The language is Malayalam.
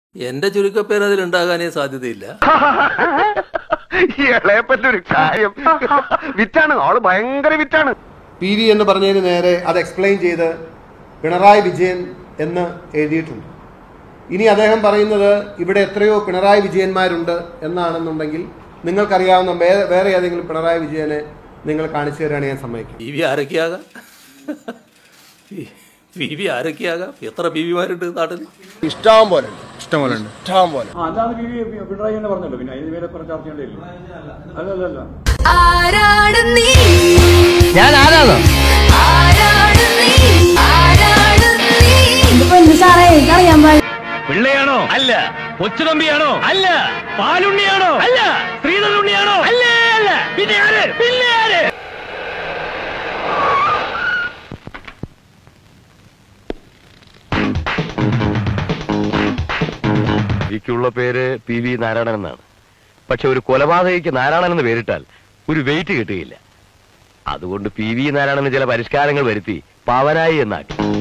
എന്റെ ചുരുക്കപ്പേര് അതിലുണ്ടാകാനേ സാധ്യതയില്ല ഇളയപ്പന്റെ ഒരു കാര്യം വിറ്റാണ് ആള് ഭയങ്കര വിറ്റാണ് പി വി എന്ന് പറഞ്ഞതിന് നേരെ അത് എക്സ്പ്ലെയിൻ ചെയ്ത് പിണറായി വിജയൻ എന്ന് എഴുതിയിട്ടുണ്ട് ഇനി അദ്ദേഹം പറയുന്നത് ഇവിടെ എത്രയോ പിണറായി വിജയന്മാരുണ്ട് എന്നാണെന്നുണ്ടെങ്കിൽ നിങ്ങൾക്കറിയാവുന്ന വേ- വേറെ ഏതെങ്കിലും പിണറായി വിജയനെ നിങ്ങൾ കാണിച്ചു തരാണ് ഞാൻ സമ്മതിക്കും പി വി ആരൊക്കെയാകാം പി വി ആരൊക്കെയാകാം എത്ര പി വിമാരുണ്ട് നാട്ടിൽ ഇഷ്ടം പോലെ ഇഷ്ടം പോലെ ഇഷ്ടം പോലെ ആ അതാണ് പി വി പിണറായി തന്നെ പറഞ്ഞല്ലോ പിന്നെ അതിന് പേരെ പറഞ്ഞ ചർച്ച ചെയ്യേണ്ടിയില്ല അല്ലല്ല ആരാണ് നീ ഞാൻ ആരാണോ ആരാണ് നീ ആരാണ് നീ ഇതിപ്പോ എന്ത് സാറേ എനിക്കറിയാൻ പാടില്ല പിള്ളയാണോ അല്ല കൊച്ചുതമ്പിയാണോ അല്ല പാലുണ്ണിയാണോ അല്ല ശ്രീധരുണ്ണിയാണോ അല്ല അല്ല പിന്നെ ആര് പിന്നെ ആര് എനിക്കുള്ള പേര് പി വി നാരായണൻ എന്നാണ് പക്ഷെ ഒരു കൊലപാതകയ്ക്ക് നാരായണൻ എന്ന് പേരിട്ടാൽ ഒരു വെയിറ്റ് കിട്ടുകയില്ല അതുകൊണ്ട് പി വി നാരായണന് ചില പരിഷ്കാരങ്ങൾ വരുത്തി പാവനായി എന്നാക്കി